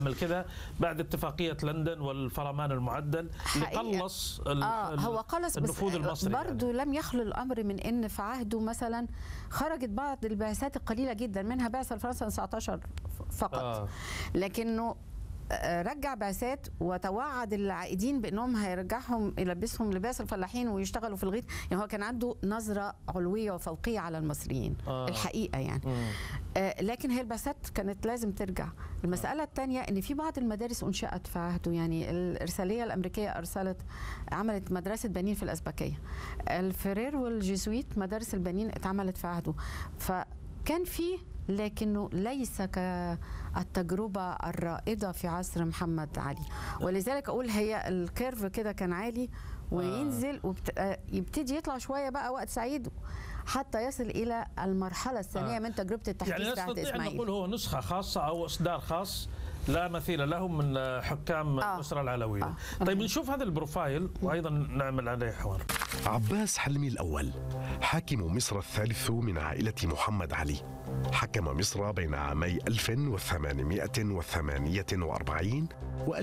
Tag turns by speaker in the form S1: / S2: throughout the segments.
S1: عمل كذا بعد اتفاقية لندن والفرمان المعدل اللي
S2: حقيقة.
S1: قلص ال-
S2: اه
S1: ال-
S2: هو قلص
S1: النفوذ
S2: بس
S1: المصري
S2: برضه
S1: يعني.
S2: لم يخلو الامر من ان في عهده مثلا خرجت بعض البعثات القليله جدا منها بعثه لفرنسا 19 فقط
S1: آه.
S2: لكنه آه، رجع بعثات وتوعد العائدين بانهم هيرجعهم يلبسهم لباس الفلاحين ويشتغلوا في الغيط يعني هو كان عنده نظره علويه وفوقيه على المصريين
S1: آه.
S2: الحقيقه يعني
S1: مم.
S2: آه، لكن هي البعثات كانت لازم ترجع المسألة الثانية أن في بعض المدارس أنشأت في عهده يعني الإرسالية الأمريكية أرسلت عملت مدرسة بنين في الأزبكية الفرير والجيزويت مدارس البنين اتعملت في عهده فكان في لكنه ليس كالتجربة الرائدة في عصر محمد علي ولذلك أقول هي الكيرف كده كان عالي وينزل ويبتدي يطلع شوية بقى وقت سعيد حتى يصل إلى المرحلة الثانية
S1: آه.
S2: من تجربة التحديث
S1: يعني
S2: بتاعت
S1: نستطيع أن
S2: إسماعيل
S1: نقول هو نسخة خاصة أو إصدار خاص لا مثيل له من حكام
S2: آه.
S1: الأسرة العلوية
S2: آه.
S1: طيب نشوف هذا البروفايل وأيضا نعمل عليه حوار
S3: عباس حلمي الأول حاكم مصر الثالث من عائلة محمد علي حكم مصر بين عامي 1848 و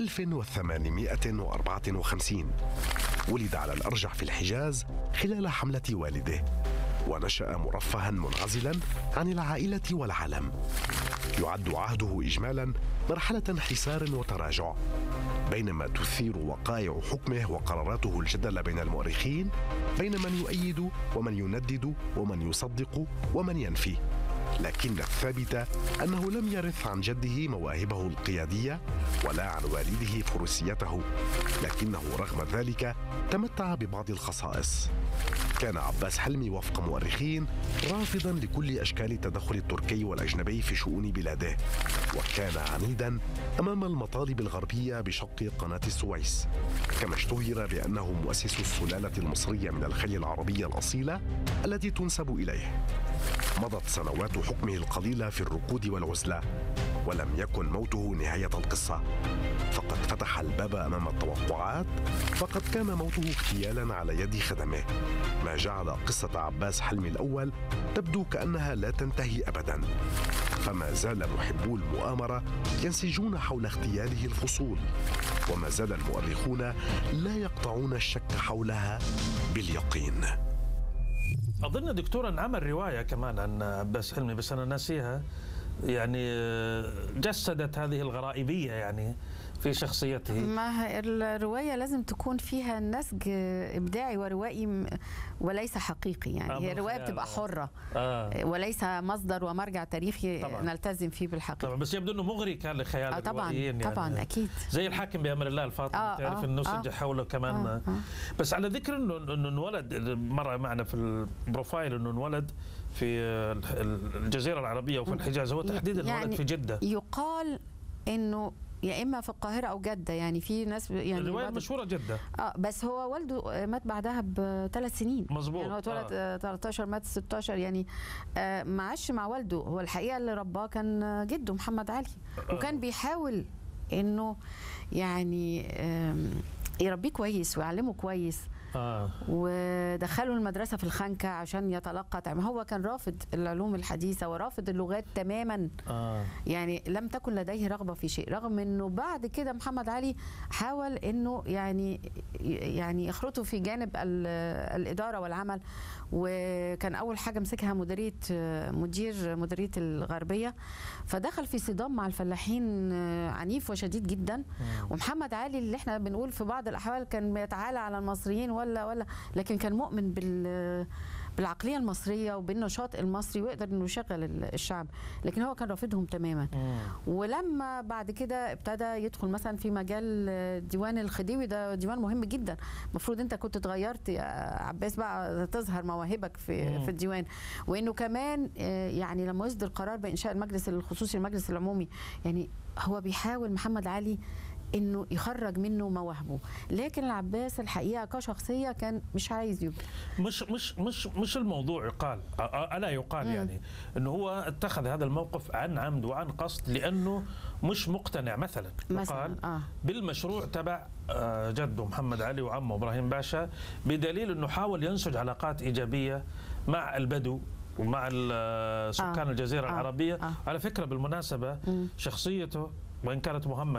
S3: 1854 ولد على الأرجح في الحجاز خلال حملة والده ونشأ مرفها منعزلا عن العائلة والعالم يعد عهده إجمالا مرحلة انحسار وتراجع بينما تثير وقائع حكمه وقراراته الجدل بين المؤرخين بين من يؤيد ومن يندد ومن يصدق ومن ينفي لكن الثابت انه لم يرث عن جده مواهبه القياديه ولا عن والده فروسيته لكنه رغم ذلك تمتع ببعض الخصائص كان عباس حلمي وفق مؤرخين رافضا لكل اشكال التدخل التركي والاجنبي في شؤون بلاده وكان عنيدا امام المطالب الغربيه بشق قناه السويس كما اشتهر بانه مؤسس السلاله المصريه من الخلية العربيه الاصيله التي تنسب اليه مضت سنوات حكمه القليله في الركود والعزله ولم يكن موته نهايه القصه فقد فتح الباب امام التوقعات فقد كان موته اغتيالا على يد خدمه ما جعل قصه عباس حلمي الاول تبدو كانها لا تنتهي ابدا فما زال محبو المؤامره ينسجون حول اغتياله الفصول وما زال المؤرخون لا يقطعون الشك حولها باليقين
S1: أظن دكتور أن عمل رواية كمان عن عباس حلمي بس أنا ناسيها يعني آه، جسدت هذه الغرائبية يعني في شخصيته
S2: ما هي الرواية لازم تكون فيها نسج إبداعي وروائي م- وليس حقيقي يعني
S1: آه،
S2: هي
S1: من
S2: الرواية
S1: خيال،
S2: بتبقى
S1: آه.
S2: حرة
S1: آه.
S2: وليس مصدر ومرجع تاريخي
S1: طبعاً.
S2: نلتزم فيه بالحقيقة
S1: طبعا بس يبدو انه مغري كان لخيال
S2: آه طبعا
S1: الروائيين يعني
S2: طبعا أكيد
S1: زي الحاكم بامر الله الفاطمي
S2: آه،
S1: تعرف
S2: آه،
S1: انه
S2: آه.
S1: سجل حوله كمان
S2: آه، آه.
S1: بس على ذكر انه انه انولد مره معنا في البروفايل انه انولد في الجزيره العربيه وفي الحجاز هو تحديدا
S2: يعني
S1: انولد في جده
S2: يقال إنه يا إما في القاهرة أو جدة يعني في ناس ب- يعني
S1: الروايه
S2: بعض-
S1: المشهوره جده
S2: اه بس هو والده مات بعدها بثلاث سنين
S1: مظبوط،
S2: يعني هو اتولد
S1: آه.
S2: آه. 13 مات 16 يعني آه ما عاش مع والده هو الحقيقه اللي رباه كان آه، جده محمد علي وكان بيحاول انه يعني آم، يربيه كويس ويعلمه كويس
S1: اه
S2: ودخله المدرسه في الخنكه عشان يتلقى تعليم هو كان رافض العلوم الحديثه ورافض اللغات تماما
S1: اه
S2: يعني لم تكن لديه رغبه في شيء رغم انه بعد كده محمد علي حاول انه يعني يعني يخرطه في جانب ال- الاداره والعمل وكان اول حاجه مسكها مديريه مدير مديريه الغربيه فدخل في صدام مع الفلاحين عنيف وشديد جدا ومحمد علي اللي احنا بنقول في بعض الاحوال كان بيتعالى على المصريين ولا ولا لكن كان مؤمن بال بالعقليه المصريه وبالنشاط المصري ويقدر انه يشغل الشعب لكن هو كان رافضهم تماما ولما بعد كده ابتدى يدخل مثلا في مجال ديوان الخديوي ده ديوان مهم جدا المفروض انت كنت اتغيرت يا عباس بقى تظهر مواهبك في
S1: مم.
S2: في الديوان وانه كمان آه، يعني لما يصدر قرار بانشاء المجلس الخصوصي المجلس العمومي يعني هو بيحاول محمد علي انه يخرج منه مواهبه لكن العباس الحقيقه كشخصيه كان مش عايز يبقى
S1: مش مش مش مش الموضوع يقال أ- أ- الا يقال
S2: مم.
S1: يعني انه هو اتخذ هذا الموقف عن عمد وعن قصد لانه مش مقتنع مثلا
S2: مثلاً،
S1: يقال
S2: آه.
S1: بالمشروع تبع آه، جده محمد علي وعمه ابراهيم باشا بدليل انه حاول ينسج علاقات ايجابيه مع البدو ومع ال- سكان
S2: آه.
S1: الجزيره
S2: آه.
S1: العربيه
S2: آه.
S1: على فكره بالمناسبه
S2: مم.
S1: شخصيته وإن كانت مهمة